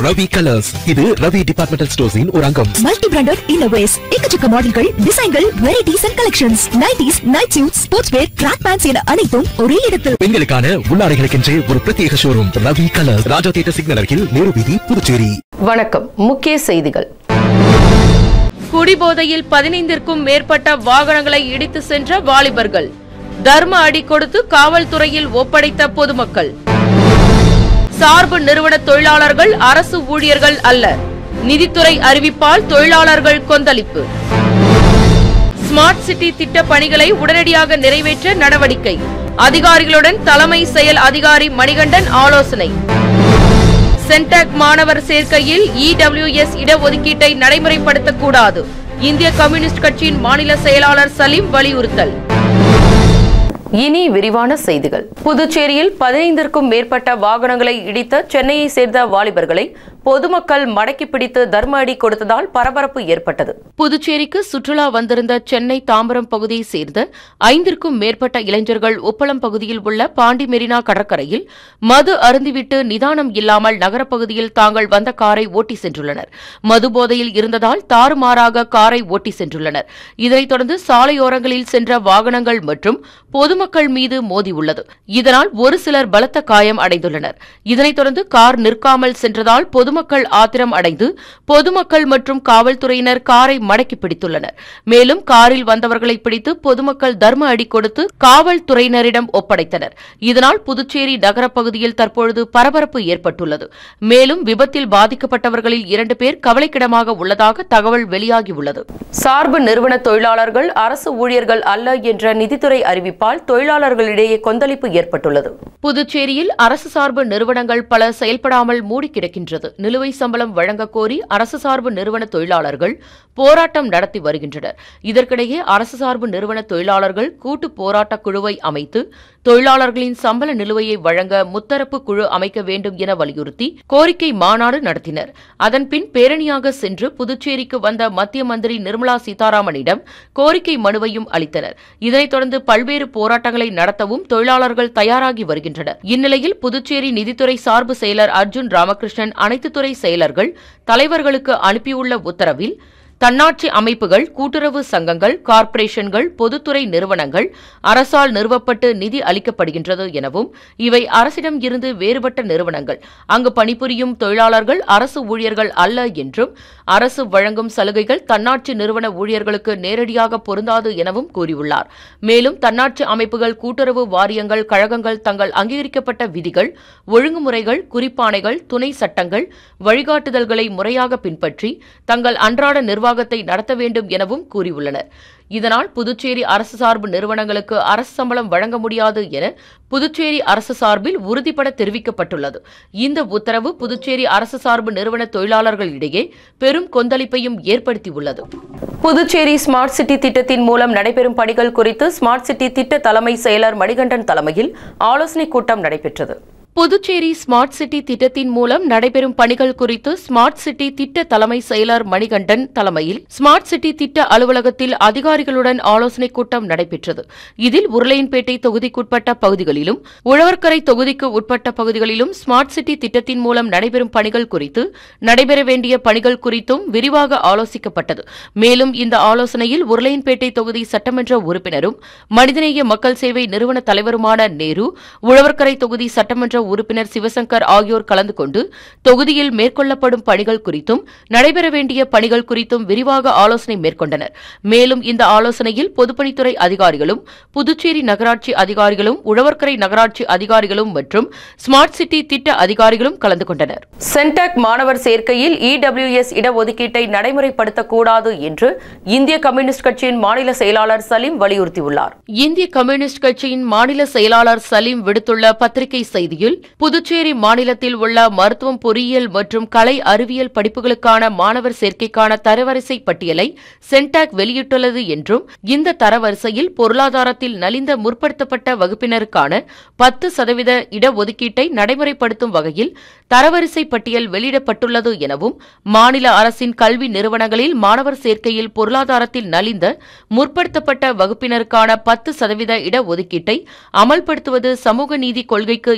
Ravi colours இது Ravi departmental ஸ்டோர்ஸின் ஒரு அங்கம் மல்டி பிராண்டட் இன்னோவேஸ் எக்கச்சக்க மாடல்கள் டிசைன்கள் varieties and collections nighties night suit sports wear track pants என அனைத்தும் ஒரே இடத்தில் பெண்களுக்கான உள்ளாடைகளுக்கென்றே ஒரு பிரத்யேக showroom Ravi colours Raja theatre signal அருகில் நேரு வீதி புதுச்சேரி வணக்கம் முக்கிய செய்திகள் குடிபோதையில் பதினைந்திற்கும் மேற்பட்ட வாகனங்களை இடித்து சென்ற வாலிபர்கள் தர்ம அடி கொடுத்து காவல்துறையில் ஒப்படைத்த பொதுமக்கள் சார்பு நிறுவன தொழிலாளர்கள் அரசு ஊழியர்கள் அல்ல நிதித்துறை அறிவிப்பால் தொழிலாளர்கள் கொந்தளிப்பு ஸ்மார்ட் சிட்டி திட்ட பணிகளை உடனடியாக நிறைவேற்ற நடவடிக்கை அதிகாரிகளுடன் தலைமை செயல் அதிகாரி மணிகண்டன் ஆலோசனை சென்டாக் மாணவர் சேர்க்கையில் இடபிள்யூஎஸ் இடஒதுக்கீட்டை நடைமுறைப்படுத்தக்கூடாது இந்திய கம்யூனிஸ்ட் கட்சியின் மாநில செயலாளர் சலீம் வலியுறுத்தல் இனி விரிவான செய்திகள் புதுச்சேரியில் பதினைந்திற்கும் மேற்பட்ட வாகனங்களை இடித்த சென்னையை சேர்ந்த வாலிபர்களை பொதுமக்கள் மடக்கி பிடித்து தர்ம அடி கொடுத்ததால் பரபரப்பு ஏற்பட்டது புதுச்சேரிக்கு சுற்றுலா வந்திருந்த சென்னை தாம்பரம் பகுதியைச் சேர்ந்த ஐந்திற்கும் மேற்பட்ட இளைஞர்கள் உப்பளம் பகுதியில் உள்ள பாண்டி மெரினா கடற்கரையில் மது அருந்திவிட்டு நிதானம் இல்லாமல் நகரப்பகுதியில் தாங்கள் வந்த காரை ஓட்டி சென்றுள்ளனர் மது போதையில் இருந்ததால் தாறுமாறாக காரை ஓட்டி சென்றுள்ளனர் இதனைத் தொடர்ந்து சாலையோரங்களில் சென்ற வாகனங்கள் மற்றும் பொதுமக்கள் மீது மோதியுள்ளது இதனால் ஒரு சிலர் பலத்த காயம் அடைந்துள்ளனர் இதனைத் தொடர்ந்து கார் நிற்காமல் சென்றதால் பொதுமக்கள் ஆத்திரம் அடைந்து பொதுமக்கள் மற்றும் காவல்துறையினர் காரை மடக்கி பிடித்துள்ளனர் மேலும் காரில் வந்தவர்களை பிடித்து பொதுமக்கள் தர்ம அடி கொடுத்து காவல்துறையினரிடம் ஒப்படைத்தனர் இதனால் புதுச்சேரி நகரப் பகுதியில் தற்பொழுது பரபரப்பு ஏற்பட்டுள்ளது மேலும் விபத்தில் பாதிக்கப்பட்டவர்களில் இரண்டு பேர் கவலைக்கிடமாக உள்ளதாக தகவல் வெளியாகியுள்ளது சார்பு நிறுவன தொழிலாளர்கள் அரசு ஊழியர்கள் அல்ல என்ற நிதித்துறை அறிவிப்பால் தொழிலாளர்களிடையே கொந்தளிப்பு ஏற்பட்டுள்ளது புதுச்சேரியில் அரசு சார்பு நிறுவனங்கள் பல செயல்படாமல் மூடி கிடக்கின்றது நிலுவை சம்பளம் வழங்கக் கோரி அரசு சார்பு நிறுவன தொழிலாளர்கள் போராட்டம் நடத்தி வருகின்றனர் இதற்கிடையே அரசு சார்பு நிறுவன தொழிலாளர்கள் கூட்டு போராட்ட குழுவை அமைத்து தொழிலாளர்களின் சம்பள நிலுவையை வழங்க முத்தரப்பு குழு அமைக்க வேண்டும் என வலியுறுத்தி கோரிக்கை மாநாடு நடத்தினர் அதன்பின் பேரணியாக சென்று புதுச்சேரிக்கு வந்த மத்திய மந்திரி நிர்மலா சீதாராமனிடம் கோரிக்கை மனுவையும் அளித்தனர் இதனைத் தொடர்ந்து பல்வேறு போராட்டங்களை நடத்தவும் தொழிலாளர்கள் தயாராகி வருகின்றனர் இந்நிலையில் புதுச்சேரி நிதித்துறை சார்பு செயலர் அர்ஜுன் ராமகிருஷ்ணன் அனைத்து துறை செயலர்கள் தலைவர்களுக்கு அனுப்பியுள்ள உத்தரவில் தன்னாட்சி அமைப்புகள் கூட்டுறவு சங்கங்கள் கார்ப்பரேஷன்கள் பொதுத்துறை நிறுவனங்கள் அரசால் நிறுவப்பட்டு நிதி அளிக்கப்படுகின்றது எனவும் இவை அரசிடம் இருந்து வேறுபட்ட நிறுவனங்கள் அங்கு பணிபுரியும் தொழிலாளர்கள் அரசு ஊழியர்கள் அல்ல என்றும் அரசு வழங்கும் சலுகைகள் தன்னாட்சி நிறுவன ஊழியர்களுக்கு நேரடியாக பொருந்தாது எனவும் கூறியுள்ளார் மேலும் தன்னாட்சி அமைப்புகள் கூட்டுறவு வாரியங்கள் கழகங்கள் தங்கள் அங்கீகரிக்கப்பட்ட விதிகள் ஒழுங்குமுறைகள் குறிப்பாணைகள் துணை சட்டங்கள் வழிகாட்டுதல்களை முறையாக பின்பற்றி தங்கள் அன்றாட நிர்வாகத்தை நடத்த வேண்டும் எனவும் கூறியுள்ளனர் இதனால் புதுச்சேரி அரசு சார்பு நிறுவனங்களுக்கு அரசு சம்பளம் வழங்க முடியாது என புதுச்சேரி அரசு சார்பில் உறுதிபட தெரிவிக்கப்பட்டுள்ளது இந்த உத்தரவு புதுச்சேரி அரசு சார்பு நிறுவன தொழிலாளர்களிடையே பெரும் கொந்தளிப்பையும் ஏற்படுத்தியுள்ளது புதுச்சேரி ஸ்மார்ட் சிட்டி திட்டத்தின் மூலம் நடைபெறும் பணிகள் குறித்து ஸ்மார்ட் சிட்டி திட்ட தலைமை செயலர் மணிகண்டன் தலைமையில் ஆலோசனைக் கூட்டம் நடைபெற்றது புதுச்சேரி ஸ்மார்ட் சிட்டி திட்டத்தின் மூலம் நடைபெறும் பணிகள் குறித்து ஸ்மார்ட் சிட்டி திட்ட தலைமை செயலர் மணிகண்டன் தலைமையில் ஸ்மார்ட் சிட்டி திட்ட அலுவலகத்தில் அதிகாரிகளுடன் ஆலோசனைக் கூட்டம் நடைபெற்றது இதில் உருளையன்பேட்டை தொகுதிக்குட்பட்ட பகுதிகளிலும் உழவர்கரை தொகுதிக்கு உட்பட்ட பகுதிகளிலும் ஸ்மார்ட் சிட்டி திட்டத்தின் மூலம் நடைபெறும் பணிகள் குறித்து நடைபெற வேண்டிய பணிகள் குறித்தும் விரிவாக ஆலோசிக்கப்பட்டது மேலும் இந்த ஆலோசனையில் உருளையன்பேட்டை தொகுதி சட்டமன்ற உறுப்பினரும் மனிதநேய மக்கள் சேவை நிறுவன தலைவருமான நேரு உழவர்கரை தொகுதி சட்டமன்ற உறுப்பினர் சிவசங்கர் ஆகியோர் கலந்து கொண்டு தொகுதியில் மேற்கொள்ளப்படும் பணிகள் குறித்தும் நடைபெற வேண்டிய பணிகள் குறித்தும் விரிவாக ஆலோசனை மேற்கொண்டனர் மேலும் இந்த ஆலோசனையில் பொதுப்பணித்துறை அதிகாரிகளும் புதுச்சேரி நகராட்சி அதிகாரிகளும் உழவர்கரை நகராட்சி அதிகாரிகளும் மற்றும் ஸ்மார்ட் சிட்டி திட்ட அதிகாரிகளும் கலந்து கொண்டனர் சென்டாக் மாணவர் சேர்க்கையில் இடபிள்யூஎஸ் இடஒதுக்கீட்டை நடைமுறைப்படுத்தக்கூடாது என்று இந்திய கம்யூனிஸ்ட் கட்சியின் மாநில செயலாளர் சலீம் வலியுறுத்தியுள்ளார் இந்திய கம்யூனிஸ்ட் கட்சியின் மாநில செயலாளர் சலீம் விடுத்துள்ள பத்திரிகை செய்தியில் புதுச்சேரி மாநிலத்தில் உள்ள மருத்துவம் பொறியியல் மற்றும் கலை அறிவியல் படிப்புகளுக்கான மாணவர் சேர்க்கைக்கான தரவரிசை பட்டியலை சென்டாக் வெளியிட்டுள்ளது என்றும் இந்த தரவரிசையில் பொருளாதாரத்தில் நலிந்த முற்படுத்தப்பட்ட வகுப்பினருக்கான பத்து சதவீத இடஒதுக்கீட்டை நடைமுறைப்படுத்தும் வகையில் தரவரிசை பட்டியல் வெளியிடப்பட்டுள்ளது எனவும் மாநில அரசின் கல்வி நிறுவனங்களில் மாணவர் சேர்க்கையில் பொருளாதாரத்தில் நலிந்த முற்படுத்தப்பட்ட வகுப்பினருக்கான பத்து சதவீத இடஒதுக்கீட்டை அமல்படுத்துவது சமூக நீதி கொள்கைக்கு எதிரானது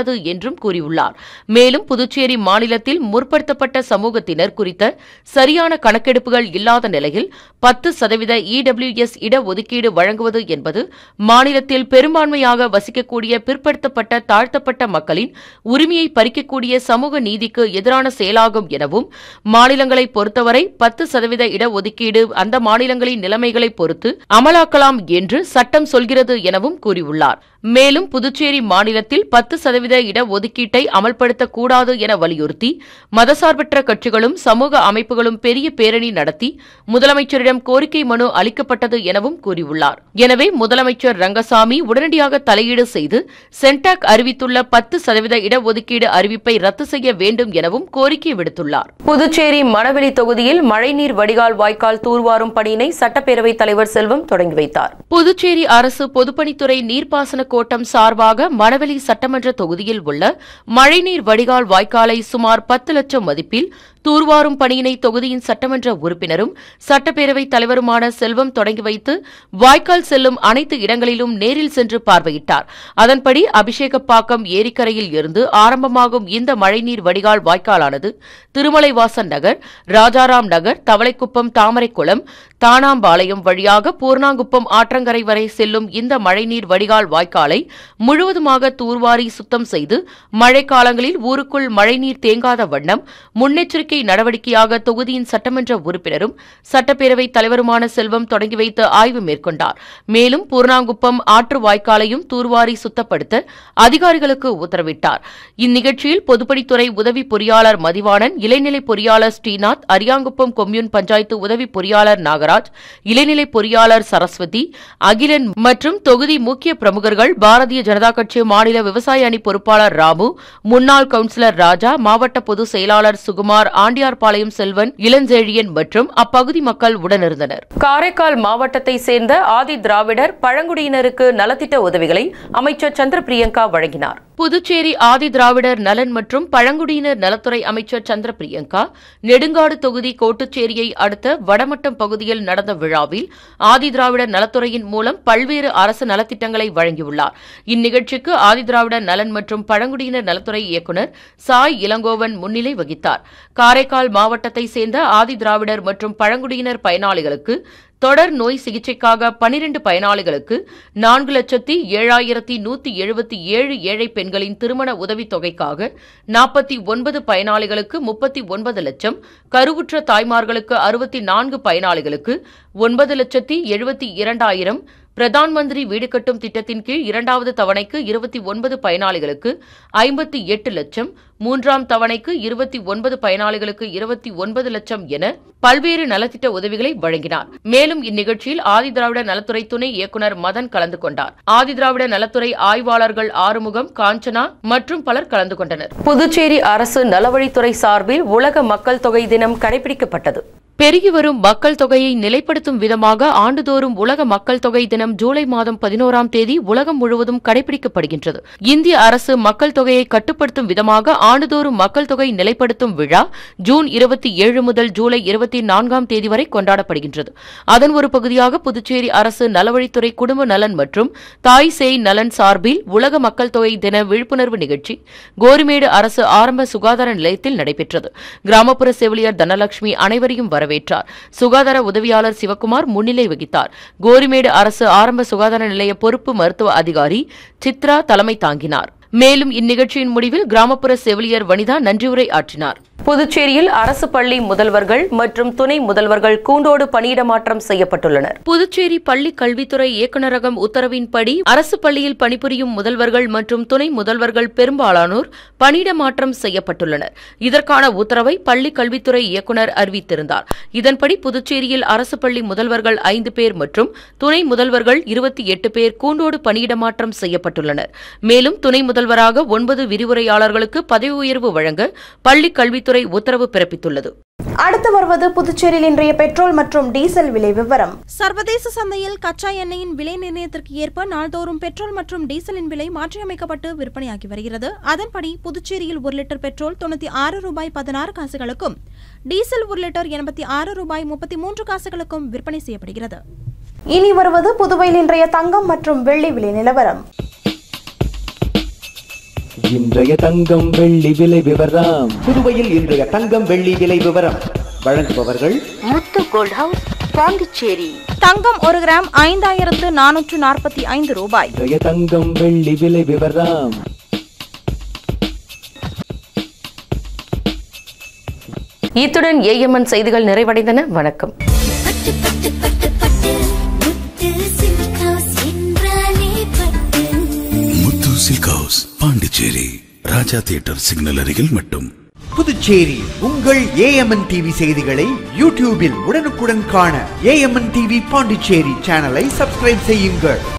முடியாது என்றும் கூறியுள்ளார் மேலும் புதுச்சேரி மாநிலத்தில் முற்படுத்தப்பட்ட சமூகத்தினர் குறித்த சரியான கணக்கெடுப்புகள் இல்லாத நிலையில் பத்து சதவீத இடபிள்யூஎஸ் இடஒதுக்கீடு வழங்குவது என்பது மாநிலத்தில் பெரும்பான்மையாக வசிக்கக்கூடிய பிற்படுத்தப்பட்ட தாழ்த்தப்பட்ட மக்களின் உரிமையை பறிக்கக்கூடிய சமூக நீதிக்கு எதிரான செயலாகும் எனவும் மாநிலங்களை பொறுத்தவரை பத்து சதவீத இடஒதுக்கீடு அந்த மாநிலங்களின் நிலைமைகளை பொறுத்து அமலாக்கலாம் என்று சட்டம் சொல்கிறது எனவும் கூறியுள்ளார் மேலும் புதுச்சேரி மாநிலத்தில் பத்து சதவீத இடஒதுக்கீட்டை அமல்படுத்தக்கூடாது என வலியுறுத்தி மதசார்பற்ற கட்சிகளும் சமூக அமைப்புகளும் பெரிய பேரணி நடத்தி முதலமைச்சரிடம் கோரிக்கை மனு அளிக்கப்பட்டது எனவும் கூறியுள்ளார் எனவே முதலமைச்சர் ரங்கசாமி உடனடியாக தலையீடு செய்து சென்டாக் அறிவித்துள்ள பத்து சதவீத இடஒதுக்கீடு அறிவிப்பை ரத்து செய்ய வேண்டும் எனவும் கோரிக்கை விடுத்துள்ளார் புதுச்சேரி மணவெளி தொகுதியில் மழைநீர் வடிகால் வாய்க்கால் தூர்வாரும் பணியினை சட்டப்பேரவைத் தலைவர் செல்வம் தொடங்கி வைத்தார் புதுச்சேரி அரசு பொதுப்பணித்துறை நீர்ப்பாசன கோட்டம் சார்பாக மணவெளி சட்டமன்ற தொகுதியில் உள்ள மழைநீர் வடிகால் வாய்க்காலை சுமார் பத்து லட்சம் மதிப்பில் தூர்வாரும் பணியினை தொகுதியின் சட்டமன்ற உறுப்பினரும் சட்டப்பேரவைத் தலைவருமான செல்வம் தொடங்கி வைத்து வாய்க்கால் செல்லும் அனைத்து இடங்களிலும் நேரில் சென்று பார்வையிட்டார் அதன்படி அபிஷேகப்பாக்கம் ஏரிக்கரையில் இருந்து ஆரம்பமாகும் இந்த மழைநீர் வடிகால் வாய்க்காலானது திருமலைவாசன் நகர் ராஜாராம் நகர் தவளைக்குப்பம் தாமரைக்குளம் தானாம்பாளையம் வழியாக பூர்ணாங்குப்பம் ஆற்றங்கரை வரை செல்லும் இந்த மழைநீர் வடிகால் வாய்க்காலை முழுவதுமாக தூர்வாரி சுத்தம் செய்து மழைக்காலங்களில் ஊருக்குள் மழைநீர் தேங்காத வண்ணம் முன்னெச்சரிக்கை நடவடிக்கையாக தொகுதியின் சட்டமன்ற உறுப்பினரும் சட்டப்பேரவைத் தலைவருமான செல்வம் தொடங்கி வைத்து ஆய்வு மேற்கொண்டார் மேலும் பூர்ணாங்குப்பம் ஆற்று வாய்க்காலையும் தூர்வாரி சுத்தப்படுத்த அதிகாரிகளுக்கு உத்தரவிட்டார் இந்நிகழ்ச்சியில் பொதுப்பணித்துறை உதவி பொறியாளர் மதிவாணன் இளைநிலை பொறியாளர் ஸ்ரீநாத் அரியாங்குப்பம் கொம்யூன் பஞ்சாயத்து உதவி பொறியாளர் நாகராஜ் இளைநிலை பொறியாளர் சரஸ்வதி அகிலன் மற்றும் தொகுதி முக்கிய பிரமுகர்கள் பாரதிய ஜனதா கட்சி மாநில விவசாய அணி பொறுப்பாளர் ராமு முன்னாள் கவுன்சிலர் ராஜா மாவட்ட பொதுச் செயலாளர் சுகுமார் ஆண்டியார்பாளையம் செல்வன் இளஞ்செழியன் மற்றும் அப்பகுதி மக்கள் உடனிருந்தனர் காரைக்கால் மாவட்டத்தை சேர்ந்த ஆதி திராவிடர் பழங்குடியினருக்கு நலத்திட்ட உதவிகளை அமைச்சர் சந்திர பிரியங்கா வழங்கினார் புதுச்சேரி ஆதி திராவிடர் நலன் மற்றும் பழங்குடியினர் நலத்துறை அமைச்சர் சந்திர பிரியங்கா நெடுங்காடு தொகுதி கோட்டுச்சேரியை அடுத்த வடமட்டம் பகுதியில் நடந்த விழாவில் ஆதி திராவிடர் நலத்துறையின் மூலம் பல்வேறு அரசு நலத்திட்டங்களை வழங்கியுள்ளார் இந்நிகழ்ச்சிக்கு ஆதி திராவிடர் நலன் மற்றும் பழங்குடியினர் நலத்துறை இயக்குநர் சாய் இளங்கோவன் முன்னிலை வகித்தார் காரைக்கால் மாவட்டத்தை சேர்ந்த ஆதி திராவிடர் மற்றும் பழங்குடியினர் பயனாளிகளுக்கு தொடர் நோய் சிகிச்சைக்காக பனிரெண்டு பயனாளிகளுக்கு நான்கு லட்சத்தி ஏழாயிரத்தி நூத்தி எழுபத்தி ஏழு ஏழை பெண்களின் திருமண உதவித் தொகைக்காக நாற்பத்தி ஒன்பது பயனாளிகளுக்கு முப்பத்தி ஒன்பது லட்சம் கருவுற்ற தாய்மார்களுக்கு அறுபத்தி நான்கு பயனாளிகளுக்கு ஒன்பது லட்சத்தி எழுபத்தி இரண்டாயிரம் பிரதான் மந்திரி வீடு கட்டும் திட்டத்தின் கீழ் இரண்டாவது தவணைக்கு இருபத்தி ஒன்பது பயனாளிகளுக்கு ஐம்பத்தி எட்டு லட்சம் மூன்றாம் தவணைக்கு இருபத்தி ஒன்பது பயனாளிகளுக்கு இருபத்தி ஒன்பது லட்சம் என பல்வேறு நலத்திட்ட உதவிகளை வழங்கினார் மேலும் இந்நிகழ்ச்சியில் ஆதிதிராவிட நலத்துறை துணை இயக்குநர் மதன் கலந்து கொண்டார் ஆதிதிராவிட நலத்துறை ஆய்வாளர்கள் ஆறுமுகம் காஞ்சனா மற்றும் பலர் கலந்து கொண்டனர் புதுச்சேரி அரசு நலவழித்துறை சார்பில் உலக மக்கள் தொகை தினம் கடைபிடிக்கப்பட்டது பெருகி வரும் மக்கள் தொகையை நிலைப்படுத்தும் விதமாக ஆண்டுதோறும் உலக மக்கள் தொகை தினம் ஜூலை மாதம் பதினோராம் தேதி உலகம் முழுவதும் கடைபிடிக்கப்படுகின்றது இந்திய அரசு மக்கள் தொகையை கட்டுப்படுத்தும் விதமாக ஆண்டுதோறும் மக்கள் தொகை நிலைப்படுத்தும் விழா ஜூன் இருபத்தி ஏழு முதல் ஜூலை இருபத்தி நான்காம் தேதி வரை கொண்டாடப்படுகின்றது அதன் ஒரு பகுதியாக புதுச்சேரி அரசு நலவழித்துறை குடும்ப நலன் மற்றும் தாய் சேய் நலன் சார்பில் உலக மக்கள் தொகை தின விழிப்புணர்வு நிகழ்ச்சி கோரிமேடு அரசு ஆரம்ப சுகாதார நிலையத்தில் நடைபெற்றது கிராமப்புற செவிலியர் தனலட்சுமி அனைவரையும் வரவேற்றார் சுகாதார உதவியாளர் சிவக்குமார் முன்னிலை வகித்தார் கோரிமேடு அரசு ஆரம்ப சுகாதார நிலைய பொறுப்பு மருத்துவ அதிகாரி சித்ரா தலைமை தாங்கினார் மேலும் இந்நிகழ்ச்சியின் முடிவில் கிராமப்புற செவிலியர் வனிதா நன்றியுரை ஆற்றினார் புதுச்சேரியில் அரசு பள்ளி முதல்வர்கள் மற்றும் துணை முதல்வர்கள் கூண்டோடு பணியிட மாற்றம் செய்யப்பட்டுள்ளனர் புதுச்சேரி பள்ளி கல்வித்துறை இயக்குநரகம் உத்தரவின்படி அரசு பள்ளியில் பணிபுரியும் முதல்வர்கள் மற்றும் துணை முதல்வர்கள் பெரும்பாலானோர் பணியிட மாற்றம் செய்யப்பட்டுள்ளனர் இதற்கான உத்தரவை பள்ளி கல்வித்துறை இயக்குநர் அறிவித்திருந்தார் இதன்படி புதுச்சேரியில் அரசு பள்ளி முதல்வர்கள் ஐந்து பேர் மற்றும் துணை முதல்வர்கள் இருபத்தி எட்டு பேர் கூண்டோடு பணியிட மாற்றம் செய்யப்பட்டுள்ளனர் மேலும் துணை முதல்வராக ஒன்பது விரிவுரையாளர்களுக்கு பதவி உயர்வு வழங்க பள்ளி கல்வித்துறை உத்தரவு பிறப்பித்துள்ளது அடுத்து வருவது புதுச்சேரியில் இன்றைய பெட்ரோல் மற்றும் டீசல் விலை விவரம் சர்வதேச சந்தையில் கச்சா எண்ணெயின் விலை நிர்ணயத்திற்கு ஏற்ப நாள்தோறும் பெட்ரோல் மற்றும் டீசலின் விலை மாற்றியமைக்கப்பட்டு விற்பனையாகி வருகிறது அதன்படி புதுச்சேரியில் ஒரு லிட்டர் பெட்ரோல் தொண்ணூத்தி ஆறு ரூபாய் பதினாறு காசுகளுக்கும் டீசல் ஒரு லிட்டர் எண்பத்தி ஆறு ரூபாய் முப்பத்தி மூன்று காசுகளுக்கும் விற்பனை செய்யப்படுகிறது இனி வருவது புதுவையில் இன்றைய தங்கம் மற்றும் வெள்ளி விலை நிலவரம் இன்றைய தங்கம் வெள்ளி விலை விவரம் புதுவையில் இன்றைய தங்கம் வெள்ளி விலை விவரம் வழங்குபவர்கள் முத்து கோல்ட் ஹவுஸ் பாண்டிச்சேரி தங்கம் ஒரு கிராம் ஐந்தாயிரத்து நானூற்று நாற்பத்தி ஐந்து ரூபாய் இன்றைய தங்கம் வெள்ளி விலை விவரம் இத்துடன் ஏஎம்என் செய்திகள் நிறைவடைந்தன வணக்கம் Muthu silk house Pondicherry Raja theatre signal அருகில் மட்டும் புதுச்சேரி உங்கள் ஏஎம்என் டிவி செய்திகளை யூடியூபில் உடனுக்குடன் காண ஏஎம்என் டிவி பாண்டிச்சேரி சேனலை சப்ஸ்கிரைப் செய்யுங்கள்